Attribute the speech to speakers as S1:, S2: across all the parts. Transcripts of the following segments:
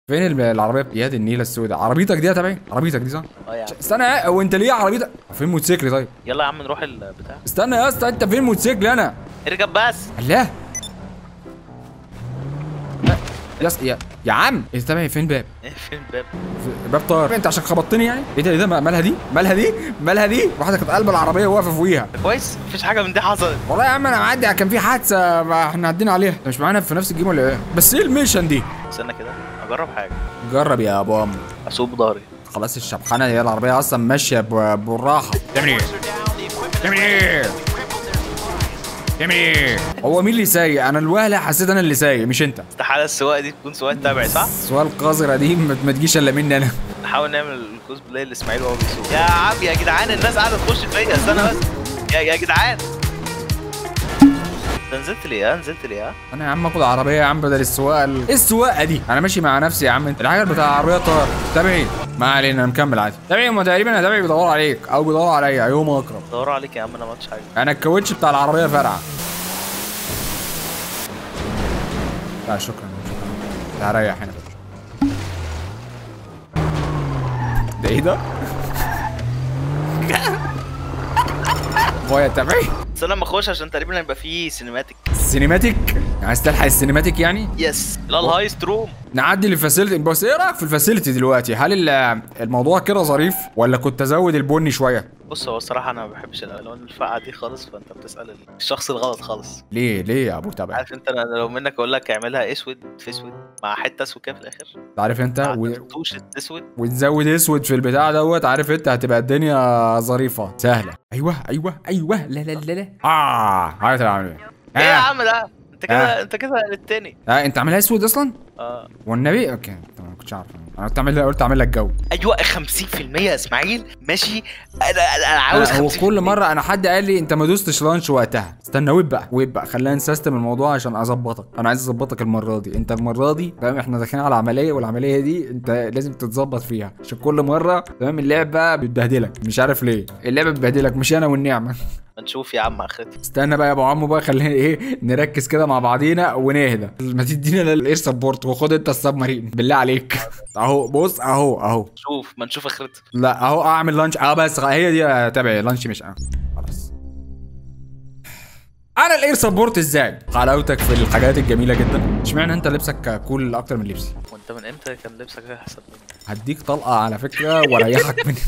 S1: فين ال- العربيه يا دي النيله السوداء عربيتك دي يا تبعي عربيتك دي صح
S2: اه يا عم
S1: استنى يا- هو انت ليه عربيتك فين موتوسيكلي طيب
S2: يلا يا عم نروح البتاع
S1: استنى يا اسطى انت فين موتوسيكلي انا
S2: اركب بس
S1: الله لا، يا اس- يا يا عم انت تبعي فين باب
S2: إيه فين الباب
S1: في- باب طاير انت عشان خبطتني يعني ايه ده ايه ده مالها دي مالها دي مالها دي واحده كانت قلب العربيه واقفه فوقيها
S2: كويس مفيش حاجه من دي حصلت
S1: والله يا عم انا معدي كان في حادثه ما احنا عدينا عليها انت مش معانا في نفس الجيم ولا ايه بس ايه الميشن دي
S2: استنى كده اجرب حاجه
S1: جرب يا ابو عم
S2: اسوق بضهري
S1: خلاص الشبحانه هي العربيه اصلا ماشيه ب- بالراحه تعمل ايه تعمل ايه تعمل ايه هو مين اللي سايق انا الوهله حسيت انا اللي سايق مش انت
S2: استحاله السواقه دي تكون سواقه تبعي صح؟
S1: السؤال القذره دي ما ما تجيش الا مني انا
S2: نحاول نعمل الكوز بلاي لاسماعيل وهو بيسوق يا عم يا جدعان الناس قاعده تخش فيا استنى بس يا يا جدعان انت نزلت ليه ها نزلت ليه ها
S1: انا يا عم اخد عربيه يا عم بدل السواقه ال- ايه السواقه دي انا ماشي مع نفسي يا عم انت العجل بتاع العربيه طار تابعي ما علينا مكمل عادي تابعي هم تقريبا انا تابعي بيدوروا عليك او بيدوروا عليا يوم اقرب
S2: دوروا عليك يا عم انا ما قلتش حاجه
S1: انا الكاوتش بتاع العربيه فرقع لا شكرا شكرا لا ريح هنا بس ده ايه ده؟ هو يا تابعي
S2: بس انا لما اخش عشان تقريبا هيبقى فيه سينماتيك
S1: السينماتيك عايز تلحق السينماتيك يعني
S2: يس لا الهايست روم
S1: نعدي للفاسيلتي بس ايه رايك في الفاسيلتي دلوقتي هل ال- الموضوع كده ظريف ولا كنت ازود البني شويه
S2: بص هو الصراحه انا ما بحبش الالوان الفاقعه دي خالص فانت بتسال الشخص الغلط خالص
S1: ليه ليه يا ابو تابع
S2: عارف انت أنا لو منك اقول لك اعملها اسود في اسود مع حته اسود كده في الاخر
S1: عارف انت
S2: مع
S1: و...
S2: توش اسود
S1: وتزود اسود في البتاع دوت عارف انت هتبقى الدنيا ظريفه سهله ايوه ايوه ايوه لا لا لا لا اه عارف انا عامل ايه
S2: ايه يا
S1: آه.
S2: عم ده انت كده انت كده قلتني
S1: آه انت عاملها اسود اصلا
S2: اه
S1: والنبي اوكي تمام، ما كنتش عارف انا قلت اعمل قلت اعمل لك جو
S2: ايوه 50% يا اسماعيل ماشي انا انا أنا عاوز
S1: أنا هو
S2: 50%
S1: كل مره انا حد قال لي انت ما دوستش لانش وقتها استنى ويب بقى ويب بقى خلينا نسيستم الموضوع عشان اظبطك انا عايز اظبطك المره دي انت المره دي تمام احنا داخلين على عمليه والعمليه دي انت لازم تتظبط فيها عشان كل مره تمام اللعبه بتبهدلك مش عارف ليه اللعبه بتبهدلك مش انا والنعمه
S2: نشوف يا عم اخرتي
S1: استنى بقى يا ابو عمو بقى خلينا ايه نركز كده مع بعضينا ونهدى ما تدينا الاير سبورت وخد انت السب مارين بالله عليك اهو بص اهو اهو
S2: شوف ما نشوف اخرتها
S1: لا اهو اعمل لانش اه بس هي دي تابع لانش مش اه خلاص انا الاير سبورت ازاي حلاوتك في الحاجات الجميله جدا اشمعنى انت لبسك كول اكتر من لبسي
S2: وانت من امتى كان لبسك احسن مني
S1: هديك طلقه على فكره واريحك من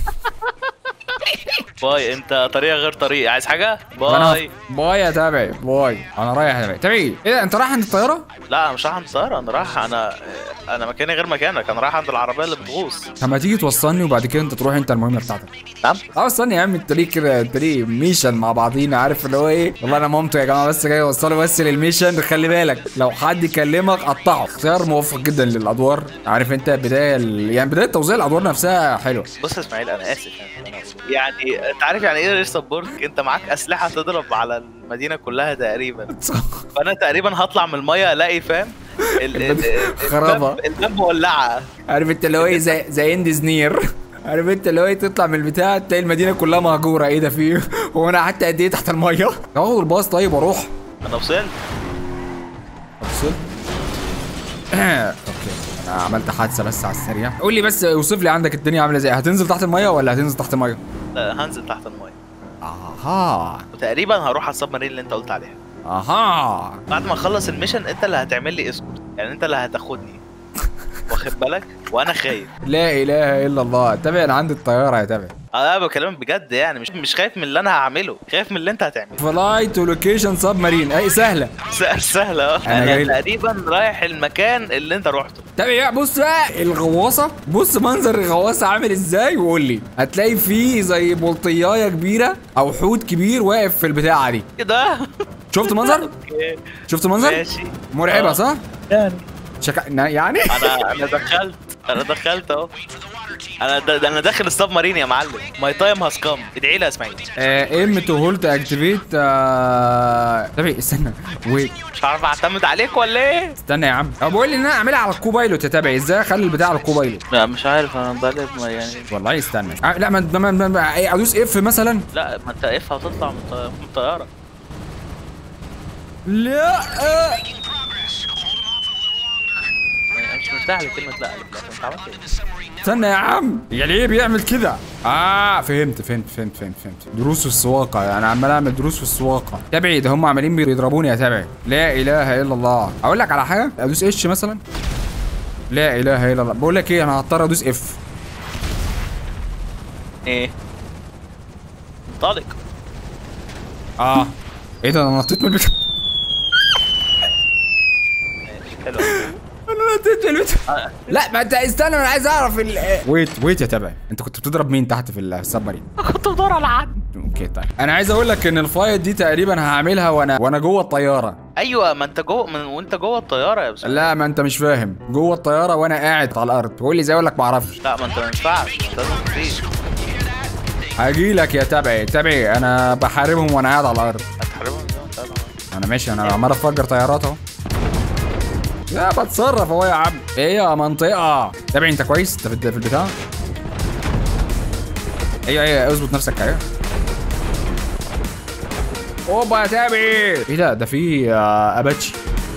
S2: باي انت طريقه غير طريقي عايز حاجه
S1: انا
S2: باي
S1: باي يا تابعي باي انا رايح يا تابعي تابعي ايه ده انت رايح عند الطياره
S2: لا انا مش رايح عند الطياره انا رايح انا انا مكاني غير مكانك انا رايح عند العربيه اللي بتغوص
S1: طب ما تيجي توصلني وبعد كده انت تروح انت المهمه بتاعتك
S2: نعم
S1: اه استنى يا عم انت ليه كده انت ليه ميشن مع بعضينا عارف اللي هو ايه والله انا مامته يا جماعه بس جاي اوصله بس للميشن خلي بالك لو حد يكلمك قطعه اختيار موفق جدا للادوار عارف انت بدايه ال... يعني بدايه توزيع الادوار نفسها حلوه
S2: بص يا اسماعيل انا اسف يعني يعني انت عارف يعني ايه رير سبورت انت معاك اسلحه تضرب على المدينه كلها تقريبا فانا تقريبا هطلع من الميه الاقي فاهم ال- ال- ال-
S1: خرابة.
S2: الباب- الباب مولعه
S1: عارف انت اللي هو ايه زي زي اندز نير عارف انت اللي هو ايه تطلع من البتاع تلاقي المدينه كلها مهجوره ايه ده فيه هو انا قعدت قد ايه تحت الميه اخد الباص طيب واروح
S2: انا وصلت
S1: وصلت اوكي انا عملت حادثه بس على السريع قول لي بس اوصف لي عندك الدنيا عامله ازاي هتنزل تحت الميه ولا هتنزل تحت الميه
S2: لا، هنزل تحت الميه
S1: اها
S2: وتقريبا هروح على السبمارين اللي انت قلت عليها
S1: اها
S2: بعد ما اخلص الميشن انت اللي هتعمل لي اسكورت يعني انت اللي هتاخدني واخد بالك وانا خايف
S1: لا اله الا الله تابع انا عندي الطياره يا تابع
S2: انا بكلمك بجد يعني مش مش خايف من اللي انا هعمله خايف من اللي انت هتعمله
S1: فلاي تو لوكيشن سب مارين اي سهله
S2: س- سهله اه
S1: أنا
S2: انا,
S1: جاي-
S2: تقريبا رايح المكان اللي انت روحته
S1: تابع يا بص بقى الغواصه بص منظر الغواصه عامل ازاي وقول لي هتلاقي فيه زي بلطيايه كبيره او حوت كبير واقف في البتاعه دي
S2: كده
S1: شفت المنظر
S2: اوكي
S1: شفت المنظر
S2: ماشي
S1: مرعبه
S2: آه.
S1: صح
S2: يعني
S1: شك... يعني
S2: انا انا دخلت انا دخلت اهو انا د... انا داخل السب مارين يا معلم ماي تايم هاز كام ادعي لي يا اسماعيل
S1: ام تو هولت اكتيفيت تابع استنى ويت
S2: مش هعرف اعتمد عليك ولا ايه
S1: استنى يا عم هو بيقول لي ان انا اعملها على الكوبايلوت يا تابع ازاي اخلي البتاع على الكوبايلوت
S2: لا مش عارف انا بقلب ما يعني
S1: والله استنى آه، لا ما ما- ما ما- إيه، ادوس اف مثلا
S2: لا ما انت اف هتطلع من الط- من الطياره
S1: لا آه.
S2: مش مرتاح لكلمه لا اللي في الاخر انت عملت ايه؟
S1: استنى يا عم يعني ايه بيعمل كده اه فهمت فهمت فهمت فهمت فهمت دروس في السواقه انا عمال اعمل دروس في السواقه تابعي ده هم عمالين بيضربوني يا تابعي لا اله الا الله اقول لك على حاجه ادوس اتش مثلا لا اله الا الله بقول لك ايه انا هضطر ادوس اف
S2: ايه؟ انطلق
S1: اه ايه ده انا نطيت من البيت
S2: ماشي حلو
S1: انا نطيت من البيت لا ما انت استنى انا عايز اعرف ال ويت ويت يا تابعي انت كنت بتضرب مين تحت في السبمارين
S2: كنت بدور على عد
S1: اوكي طيب انا عايز اقول لك ان الفايت دي تقريبا هعملها وانا وانا جوه الطياره
S2: ايوه ما انت جوه من وانت جوه الطياره يا بس
S1: لا ما انت مش فاهم جوه الطياره وانا قاعد على الارض تقول لي ازاي اقول لك ما اعرفش
S2: لا ما انت ما ينفعش انت لازم تطير
S1: هاجي لك يا تابعي تابعي انا بحاربهم وانا قاعد على الارض
S2: هتحاربهم زي ما انت عايز.
S1: انا ماشي انا عمال افجر طيارات اهو لا بتصرف اهو يا عم ايه يا منطقه تابعي انت كويس انت في الد- في البتاع ايوه ايوه اظبط نفسك ايوه اوبا يا تابعي ايه ده ده في آه، اباتشي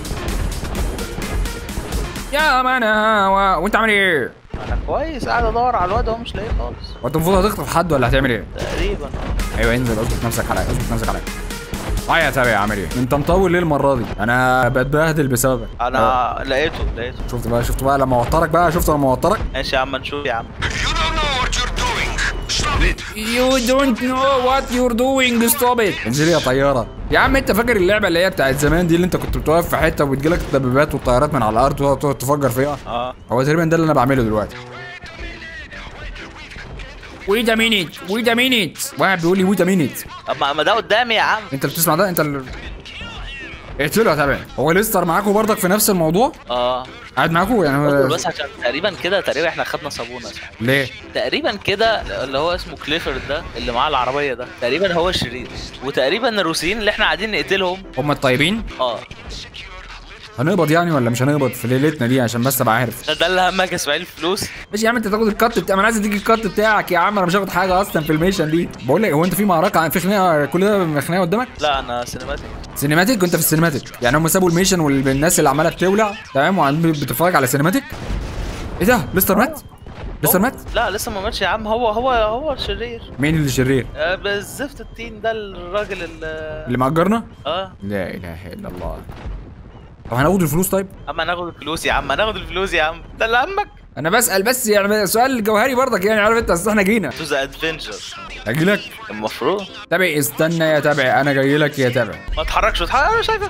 S1: يا مانا و... وانت عامل ايه؟
S2: انا كويس قاعد ادور على الواد هو مش لاقيه خالص
S1: وانت المفروض هتخطف حد ولا هتعمل ايه؟
S2: تقريبا
S1: ايوه انزل اظبط نفسك عليا اظبط نفسك عليا اه يا تابع عامل ايه؟ انت مطول ليه المره دي؟ انا بتبهدل بسببك
S2: انا لقيته لقيته
S1: شفت بقى شفت بقى لما اوترك بقى شفت لما اوترك
S2: ماشي يا عم نشوف يا عم
S3: You don't know what you're doing. Stop it.
S1: You don't know what you're doing stop it انزل يا طياره يا عم انت فاكر اللعبه اللي هي بتاعت زمان دي اللي انت كنت بتقف في حته وبتجيلك الدبابات والطيارات من على الارض وتقعد تقعد تفجر فيها
S2: اه
S1: هو تقريبا ده اللي انا بعمله دلوقتي ويت ا مينيت ويت ا مينيت واحد بيقول لي ويت ا مينيت
S2: اما ما ده قدامي يا عم
S1: انت اللي بتسمع ده انت اللي اقتله يا تابع هو ليستر معاكم برضك في نفس الموضوع
S2: اه
S1: قاعد معاكم يعني هو
S2: بس عشان تقريبا كده تقريبا احنا خدنا صابونه صح
S1: ليه
S2: تقريبا كده اللي هو اسمه كليفورد ده اللي معاه العربيه ده تقريبا هو الشرير وتقريبا الروسيين اللي احنا قاعدين نقتلهم
S1: هم الطيبين
S2: اه
S1: هنقبض يعني ولا مش هنقبض في ليلتنا دي عشان بس ابقى عارف
S2: ده, ده اللي همك يا اسماعيل فلوس
S1: ماشي يا عم انت تاخد الكات بتاع ما انا عايز اديك الكات بتاعك يا عم انا مش هاخد حاجه اصلا في الميشن دي بقول لك هو انت في معركه في خناقه كل ده خناقه قدامك
S2: لا انا سينماتيك
S1: سينماتيك وانت في السينماتيك يعني هم سابوا الميشن والناس اللي عماله بتولع تمام وعمال بتتفرج على سينماتيك ايه ده ليستر مات ليستر مات
S2: لا لسه ما ماتش يا عم هو هو هو الشرير
S1: مين اللي شرير
S2: آه، بالزفت التين ده الراجل اللي
S1: اللي مأجرنا
S2: اه
S1: لا اله الا الله طب هناخد الفلوس طيب
S2: اما ناخد الفلوس يا عم هناخد الفلوس يا عم ده اللي همك
S1: انا بسأل بس يعني سؤال جوهري برضك يعني عارف انت اصل احنا جينا
S2: تو ذا ادفنتشر
S1: اجي لك
S2: المفروض
S1: تابع استنى يا تابع انا جاي لك يا تابع
S2: ما تتحركش ما تتحركش انا شايفك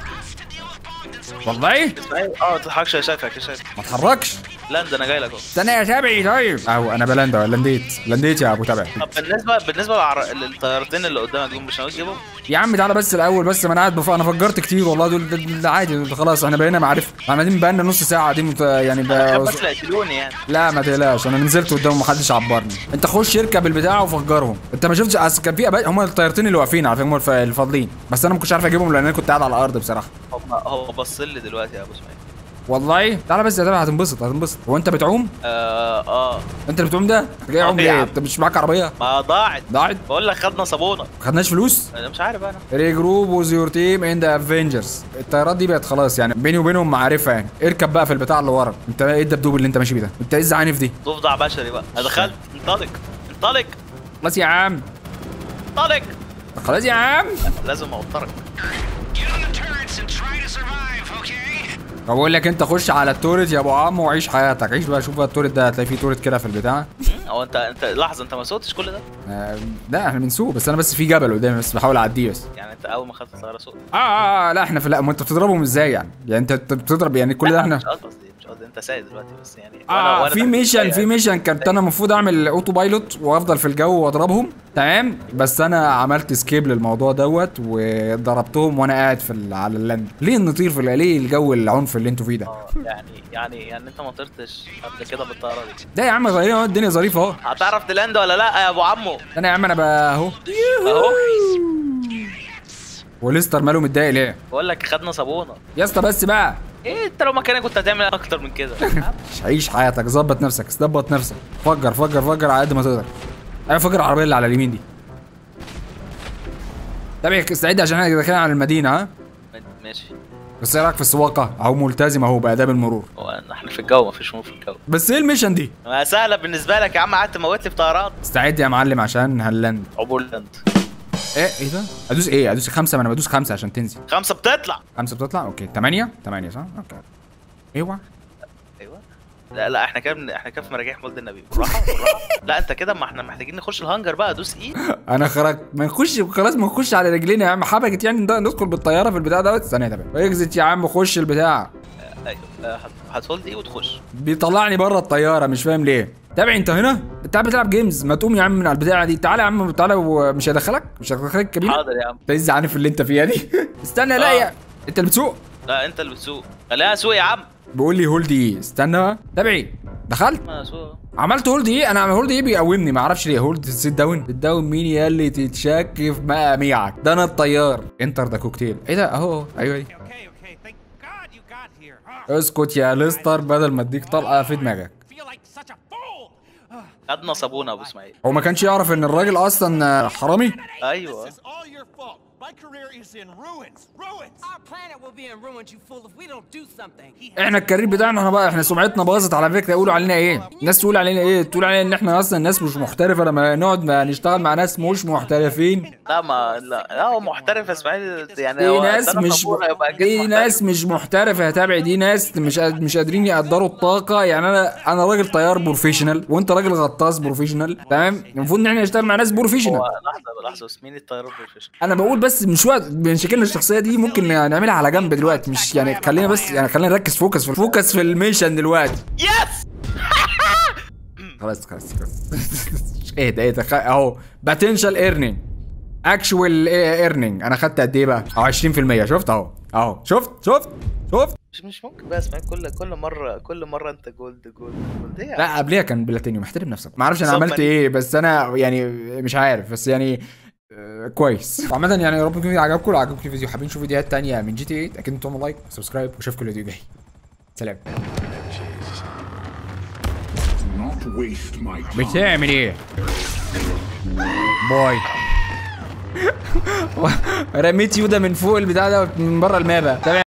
S1: والله
S2: اسماعيل اه ما تتحركش انا شايفك انا شايفك
S1: ما اتحركش
S2: لا ده انا جاي لك اهو
S1: استنى يا تابعي طيب اهو انا بلندا لنديت لنديت يا ابو تابع
S2: طب بالنسبه بالنسبه للعر... للطيارتين اللي قدامك دول مش ناوي تجيبهم؟
S1: يا عم تعالى بس الاول بس ما انا قاعد بف... انا فجرت كتير والله دول دول- دول عادي دول خلاص احنا بقينا معرفه احنا قاعدين بقالنا نص ساعه قاعدين مت... يعني
S2: عشان
S1: ب...
S2: بس لا يقتلوني يعني
S1: لا ما تقلقش انا نزلت قدامهم محدش عبرني انت خش اركب البتاع وفجرهم انت ما شفتش اصل كان في أبا... هم الطيارتين اللي واقفين على فكره هم الف- الفاضلين بس انا ما كنتش عارف اجيبهم لان انا كنت قاعد على الارض بصراحه
S2: هو هو بص لي دلوقتي يا ابو اسماعيل
S1: والله تعالى بس يا تابع هتنبسط هتنبسط هو انت بتعوم
S2: اه اه
S1: انت اللي بتعوم ده انت جاي
S2: اه
S1: عوم
S2: يا
S1: ليه
S2: عم.
S1: انت مش معاك عربيه
S2: ما ضاعت
S1: ضاعت
S2: بقول لك خدنا صابونه
S1: ما خدناش فلوس
S2: انا مش عارف انا
S1: ريجروب وذ يور تيم ان ذا افنجرز الطيارات دي بقت خلاص يعني بيني وبينهم معرفه يعني اركب بقى في البتاع اللي ورا انت ايه الدبدوب اللي انت ماشي بيه ده انت ايه الزعانف دي
S2: ضفدع بشري بقى انا دخلت انطلق انطلق
S1: خلاص يا عم
S2: انطلق
S1: خلاص يا عم
S2: لازم اوترك
S3: Get on the turrets and try to survive, okay?
S1: بقول لك انت خش على التورت يا ابو عم وعيش حياتك عيش بقى شوف بقى التورت ده هتلاقي فيه تورت كده في البتاع
S2: هو انت انت لحظه انت ما سوقتش كل ده
S1: آه لا احنا بنسوق بس انا بس في جبل قدامي بس بحاول اعديه بس
S2: يعني انت اول ما خدت الطياره سوق
S1: آه, اه, آه لا احنا في لا ما انت بتضربهم ازاي يعني يعني انت انت بتضرب يعني كل ده احنا
S2: مش قصدي مش قصدي انت سايق دلوقتي بس يعني
S1: اه في
S2: تحت
S1: ميشن
S2: السايق.
S1: في ميشن كنت انا المفروض اعمل اوتو بايلوت وافضل في الجو واضربهم تمام بس انا عملت سكيب للموضوع دوت وضربتهم وانا قاعد في ال- على اللاند ليه نطير في ال- ليه الجو العنف اللي انتوا فيه ده
S2: اه يعني يعني يعني انت ما طرتش قبل كده بالطياره دي
S1: ده يا عم غيرين اهو الدنيا ظريفه اهو
S2: هتعرف تلاند ولا لا يا ابو عمو
S1: انا يا عم انا بقى اهو
S2: اهو
S1: وليستر ماله متضايق ليه
S2: بقول لك خدنا صابونه
S1: يا اسطى بس بقى
S2: ايه انت لو مكانك كنت هتعمل اكتر من كده
S1: مش عيش حياتك ظبط نفسك ظبط نفسك فجر فجر فجر على قد ما تقدر ايوه فجر العربيه اللي على اليمين دي تابع استعد عشان احنا داخلين على المدينه ها
S2: ماشي
S1: بس ايه رايك في السواقه اهو ملتزم اهو باداب المرور
S2: هو احنا في الجو مفيش مو في الجو
S1: بس ايه الميشن دي
S2: ما سهله بالنسبه لك يا عم قعدت تموت لي في طيارات
S1: استعد يا معلم عشان هنلاند
S2: عبور لاند
S1: ايه ايه ده ادوس ايه ادوس خمسه ما انا بدوس خمسه عشان تنزل
S2: خمسه بتطلع
S1: خمسه بتطلع اوكي ثمانيه ثمانيه صح اوكي ايوه
S2: ايوه لا لا احنا كده بن- احنا كده في مراجيح مولد النبي بالراحه بالراحه لا انت كده ما احنا محتاجين نخش الهانجر بقى دوس ايه
S1: انا خرجت ما نخش خلاص ما نخش على رجلينا يا عم حبكت يعني ند- ندخل بالطياره في البتاع دوت استنى طب اكزت يا عم خش البتاع
S2: ايوه آه، هت- هتهولد ايه وتخش
S1: بيطلعني بره الطياره مش فاهم ليه تابع انت هنا انت قاعد بتلعب جيمز ما تقوم يا عم من على البتاعه دي تعالى يا عم تعالى ومش هيدخلك مش هيدخلك الكابينه
S2: حاضر يا عم
S1: انت لسه عارف اللي انت فيها دي استنى لا
S2: آه.
S1: يا انت اللي بتسوق
S2: لا انت اللي بتسوق خليها اسوق يا عم
S1: بيقول لي هولد ايه استنى بقى تابعي دخلت
S2: ما اسوق
S1: عملت هولد ايه انا هولد ايه بيقومني ما اعرفش ليه هولد سيت داون سيت داون مين يا اللي تتشك في مقاميعك ده انا الطيار انتر ده كوكتيل ايه ده اهو أهو. ايوه دي
S3: Okay, okay. Thank God you got here. Huh?
S1: اسكت يا ليستر بدل ما اديك طلقه في دماغك
S3: Feel like such a fool.
S2: خدنا صابونه ابو اسماعيل
S1: هو ما كانش يعرف ان الراجل اصلا حرامي
S2: ايوه
S4: This is all your fault. My career is in ruins. Ruins.
S5: Our planet will be in ruins, you fool, if we don't do something.
S1: احنا الكارير بتاعنا احنا بقى احنا سمعتنا باظت على فكره يقولوا علينا ايه الناس تقول علينا ايه تقول علينا ان احنا اصلا ناس مش محترفه لما نقعد ما نشتغل مع ناس مش محترفين
S2: لا ما لا لا هو محترف يا اسماعيل يعني
S1: دي
S2: هو
S1: ناس
S2: ادانا
S1: مش
S2: صابونة يبقى أكيد
S1: دي
S2: محترف.
S1: ناس مش محترفه يا تابع دي ناس مش قاد- مش قادرين يقدروا الطاقه يعني انا انا راجل طيار بروفيشنال وانت راجل غطاس بروفيشنال تمام المفروض ان احنا نشتغل مع ناس بروفيشنال
S2: هو لحظه لحظه بس مين الطيار البروفيشنال
S1: انا بقول بس مش وقت مشاكلنا الشخصيه دي ممكن نعملها على جنب دلوقتي مش يعني خلينا بس يعني خلينا نركز فوكس في فوكس في الميشن دلوقتي
S2: يس
S1: خلاص خلاص خلاص ايه ده ايه ده خ- اهو باتنشال ايرنينج اكشوال ايرنينج انا خدت قد ايه بقى؟ اهو 20% شفت اهو اهو شفت شفت شفت
S2: مش مش ممكن بقى اسماعيل كل كل مره كل مره انت جولد جولد جولد ايه يا عم؟
S1: لا قبليها كان بلاتينيوم احترم نفسك ما اعرفش انا
S2: صدمة
S1: عملت
S2: دي.
S1: ايه بس انا يعني مش عارف بس يعني آه، كويس عامة يعني يا رب يكون الفيديو عجبكم لو عجبكم الفيديو حابين تشوفوا فيديوهات تانية من جي تي 8 اكيد تعملوا لايك وسبسكرايب واشوفكم الفيديو الجاي سلام
S6: not waste my time.
S1: بتعمل ايه؟ باي رميت يودا من فوق البتاع ده من بره المابا